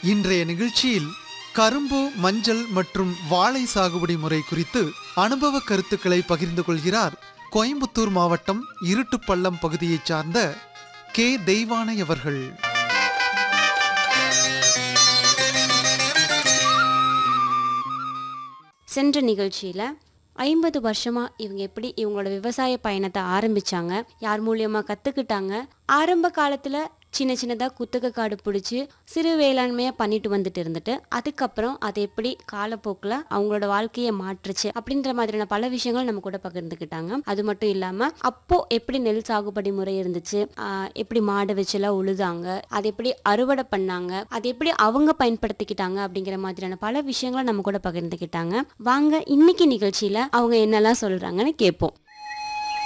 இன்றைய நிகழ்ச்சியில் கரும்பு மஞ்சள் மற்றும் வாழை சாகுபடி முறை குறித்து அனுபவ கருத்துக்களை பகிர்ந்து கொள்கிறார் கோயம்புத்தூர் மாவட்டம் இருட்டுப்பள்ளம் பகுதியைச் சார்ந்த கே தெய்வானை அவர்கள் சென்ற நிகழ்ச்சியில் ஐம்பது வருஷமாக இவங்க எப்படி இவங்களோட விவசாய பயணத்தை ஆரம்பிச்சாங்க யார் மூலியமாக கற்றுக்கிட்டாங்க ஆரம்ப காலத்தில் சின்ன சின்னதாக குத்தகை காடு பிடிச்சி சிறு வேளாண்மையாக பண்ணிட்டு வந்துட்டு இருந்துட்டு அதுக்கப்புறம் அது எப்படி காலப்போக்கில் அவங்களோட வாழ்க்கையை மாற்றுச்சு அப்படின்ற மாதிரியான பல விஷயங்கள் நம்ம கூட பகிர்ந்துக்கிட்டாங்க அது மட்டும் இல்லாமல் அப்போ எப்படி நெல் சாகுபடி முறை இருந்துச்சு ஆஹ் எப்படி மாடு வச்சுலாம் உழுதாங்க அது எப்படி அறுவடை பண்ணாங்க அது எப்படி அவங்க பயன்படுத்திக்கிட்டாங்க அப்படிங்கிற மாதிரியான பல விஷயங்களை நம்ம கூட பகிர்ந்துக்கிட்டாங்க வாங்க இன்னைக்கு நிகழ்ச்சியில அவங்க என்னெல்லாம் சொல்றாங்கன்னு கேட்போம்